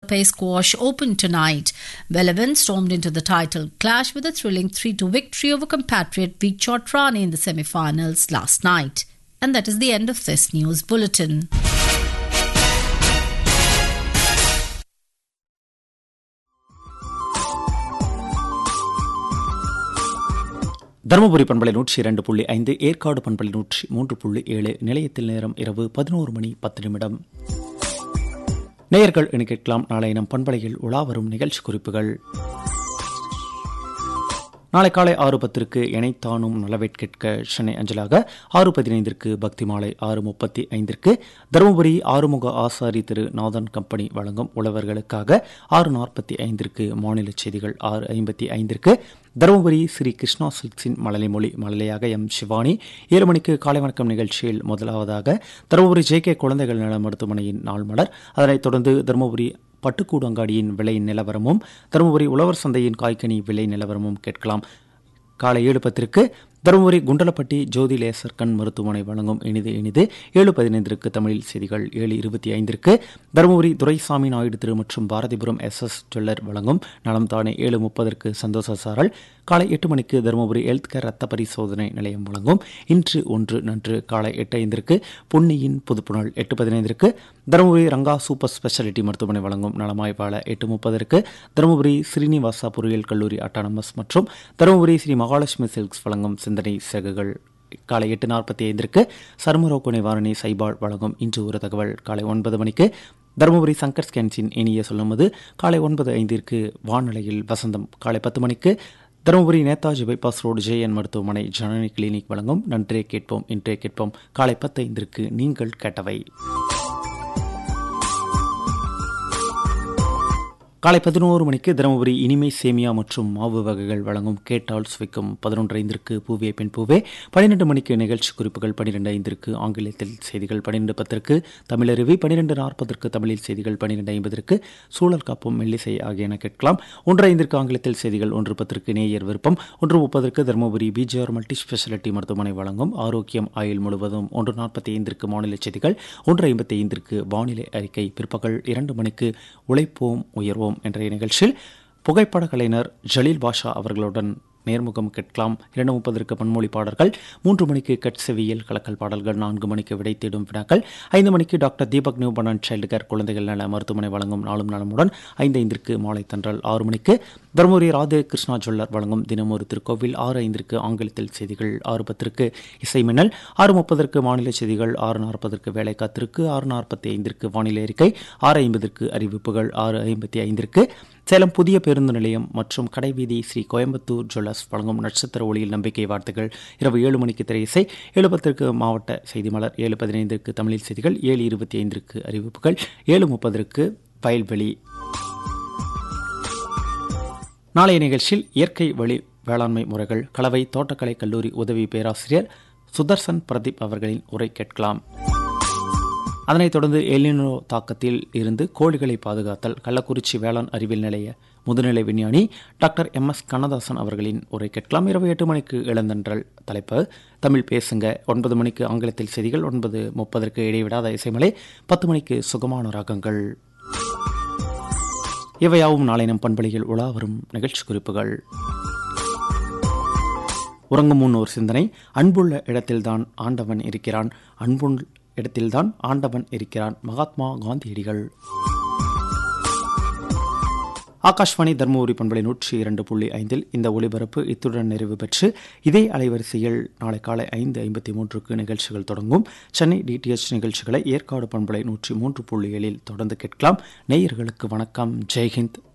pay squash opened tonight. Belavan stormed into the title clash with a thrilling 3-2 victory over compatriot Vic Chotrani in the semi-finals last night. And that is the end of this news bulletin. Dharmapuri பண்பலை நூற்றி இரண்டு புள்ளி ஐந்து ஏற்காடு பண்பலை நூற்றி மூன்று புள்ளி ஏழு நிலையத்தில் நேரம் இரவு பதினோரு மணி பத்து நிமிடம் நேயர்கள் என கேட்கலாம் நாளை நம் பண்பலையில் உலா வரும் நிகழ்ச்சி குறிப்புகள் நாளை காலை ஆறு பத்திற்கு இணைத்தானும் நலவேட்கேட்க சென்னை அஞ்சலாக ஆறு பதினைந்திற்கு பக்தி மாலை ஆறு முப்பத்தி ஐந்திற்கு தருமபுரி ஆறுமுக ஆசாரி திரு நாதன் கம்பெனி வழங்கும் உழவர்களுக்காக ஆறு நாற்பத்தி ஐந்திற்கு மாநில செய்திகள் ஆறு ஐம்பத்தி ஐந்திற்கு தருமபுரி ஸ்ரீ கிருஷ்ணா சில்க்ஸின் மழலை மொழி மழலையாக எம் சிவானி ஏழு மணிக்கு காலை வணக்கம் நிகழ்ச்சியில் முதலாவதாக தருமபுரி ஜே கே குழந்தைகள் நல மருத்துவமனையின் நாள் மலர் அதனைத் தொடர்ந்து தருமபுரி பட்டுக்கூடு அங்காடியின் விலை நிலவரமும் தருமபுரி உழவர் சந்தையின் காய்கனி விலை நிலவரமும் கேட்கலாம் காலை ஏழு பத்திற்கு தருமபுரி குண்டலப்பட்டி ஜோதி லேசர் கண் மருத்துவமனை வழங்கும் இனிது இனிது ஏழு பதினைந்திற்கு தமிழில் செய்திகள் ஏழு இருபத்தி ஐந்திற்கு தருமபுரி துரைசாமி நாயுடு திரு மற்றும் பாரதிபுரம் எஸ் எஸ் ஜுவல்லர் வழங்கும் நலம் தானே ஏழு முப்பதற்கு சந்தோஷ சாரல் காலை எட்டு மணிக்கு தருமபுரி ஹெல்த் கேர் ரத்த பரிசோதனை நிலையம் வழங்கும் இன்று ஒன்று நன்று காலை எட்டு ஐந்திற்கு பொன்னியின் புதுப்புணல் எட்டு பதினைந்திற்கு தருமபுரி ரங்கா சூப்பர் ஸ்பெஷாலிட்டி மருத்துவமனை வழங்கும் நலமாய் வாழ எட்டு முப்பதற்கு தருமபுரி ஸ்ரீனிவாசா பொறியியல் கல்லூரி அட்டானமஸ் மற்றும் தருமபுரி ஸ்ரீ மகாலட்சுமி சில்க்ஸ் வழங்கும் சிந்தனை சிறகுகள் காலை எட்டு நாற்பத்தி ஐந்திற்கு சர்மரோக்கு நிவாரணி சைபால் வழங்கும் இன்று ஒரு தகவல் காலை ஒன்பது மணிக்கு தருமபுரி சங்கர் ஸ்கேன்ஸின் இனிய சொல்லும்போது காலை ஒன்பது ஐந்திற்கு வானிலையில் வசந்தம் காலை பத்து மணிக்கு Dharmapuri Netaji bypass road JN மருத்துவமனை ஜனனி கிளினிக் வழங்கும் நன்றே கேட்போம் இன்றே கேட்போம் காலை பத்து ஐந்திற்கு நீங்கள் கேட்டவை காலை பதினோரு மணிக்கு தருமபுரி இனிமை சேமியா மற்றும் மாவு வகைகள் வழங்கும் கேட்டால் சுவைக்கும் பதினொன்று ஐந்திற்கு பூவே பெண் பூவே பன்னிரெண்டு மணிக்கு நிகழ்ச்சி குறிப்புகள் பன்னிரெண்டு ஐந்திற்கு ஆங்கிலத்தில் செய்திகள் பன்னிரெண்டு பத்திற்கு தமிழருவி பன்னிரெண்டு நாற்பதற்கு தமிழில் செய்திகள் பன்னிரெண்டு ஐம்பதற்கு சூழல் காப்பும் மெல்லிசை ஆகியன கேட்கலாம் ஒன்று ஐந்திற்கு ஆங்கிலத்தில் செய்திகள் ஒன்று பத்திற்கு நேயர் விருப்பம் ஒன்று முப்பதற்கு தருமபுரி பிஜிஆர் மல்டி ஸ்பெஷாலிட்டி மருத்துவமனை வழங்கும் ஆரோக்கியம் ஆயுள் முழுவதும் ஒன்று நாற்பத்தி ஐந்திற்கு மாநில செய்திகள் ஒன்று ஐம்பத்தி ஐந்திற்கு வானிலை அறிக்கை பிற்பகல் இரண்டு மணிக்கு உழைப்போம் உயர்வோம் என்ற நிகழ்ச்சியில் புகைப்பட கலைஞர் ஜலீல் பாஷா அவர்களுடன் நேர்முகம் கேட்கலாம் இரண்டு முப்பதற்கு பன்மொழி பாடல்கள் மூன்று மணிக்கு கட்செவியல் கலக்கல் பாடல்கள் நான்கு மணிக்கு விடை தேடும் வினாக்கள் ஐந்து மணிக்கு doctor Deepak newborn and child care குழந்தைகள் நல மருத்துவமனை வழங்கும் நாளும் நலமுடன் ஐந்து ஐந்திற்கு மாலை தன்றல் ஆறு மணிக்கு தருமபுரி ராதே கிருஷ்ணா ஜுவல்லர் வழங்கும் தினம் ஒரு திருக்கோவில் ஆறு ஐந்திற்கு ஆங்கிலத்தில் செய்திகள் ஆறு பத்திற்கு இசை மின்னல் ஆறு முப்பதற்கு மாநில செய்திகள் ஆறு நாற்பதற்கு வேலை காத்திருக்கு ஆறு நாற்பத்தி ஐந்திற்கு வானிலை அறிக்கை ஆறு ஐம்பதற்கு அறிவிப்புகள் ஆறு ஐம்பத்தி ஐந்திற்கு சேலம் புதிய பேருந்து நிலையம் மற்றும் கடைவீதி ஸ்ரீ கோயம்புத்தூர் ஜுவல்லர்ஸ் வழங்கும் நட்சத்திர ஒளியில் நம்பிக்கை வார்த்தைகள் இரவு ஏழு மணிக்கு திரை இசை ஏழு பத்திற்கு மாவட்ட செய்தி மலர் ஏழு பதினைந்திற்கு தமிழில் செய்திகள் ஏழு இருபத்தி ஐந்திற்கு அறிவிப்புகள் ஏழு முப்பதற்கு வயல்வெளி நாளைய நிகழ்ச்சியில் இயற்கை வழி வேளாண்மை முறைகள் கலவை தோட்டக்கலை கல்லூரி உதவி பேராசிரியர் சுதர்சன் பிரதீப் அவர்களின் உரை கேட்கலாம் அதனைத் தொடர்ந்து எலினோ தாக்கத்தில் இருந்து கோழிகளை பாதுகாத்தல் கள்ளக்குறிச்சி வேளாண் அறிவியல் நிலைய முதுநிலை விஞ்ஞானி டாக்டர் எம் எஸ் கண்ணதாசன் அவர்களின் உரை கேட்கலாம் இரவு எட்டு மணிக்கு இளந்தன்றல் தலைப்பு தமிழ் பேசுங்க ஒன்பது மணிக்கு ஆங்கிலத்தில் செய்திகள் ஒன்பது முப்பதற்கு இடைவிடாத இசைமலை பத்து மணிக்கு சுகமான ராகங்கள் இவையாவும் நாளை நம் பண்பலியில் உலா வரும் நிகழ்ச்சி குறிப்புகள் உறங்கும் முன் ஒரு சிந்தனை அன்புள்ள இடத்தில்தான் ஆண்டவன் இருக்கிறான் அன்புள் இடத்தில்தான் ஆண்டவன் இருக்கிறான் மகாத்மா காந்தியடிகள் ஆகாஷ்வாணி தர்மபுரி பண்பலை நூற்றி இரண்டு புள்ளி ஐந்தில் இந்த ஒளிபரப்பு இத்துடன் நிறைவு பெற்று இதே அலைவரிசையில் நாளை காலை ஐந்து ஐம்பத்தி மூன்றுக்கு நிகழ்ச்சிகள் தொடங்கும் சென்னை டிடிஎச் நிகழ்ச்சிகளை ஏற்காடு பண்பலை நூற்றி மூன்று புள்ளி ஏழில் தொடர்ந்து கேட்கலாம் நேயர்களுக்கு வணக்கம் ஜெய்ஹிந்த்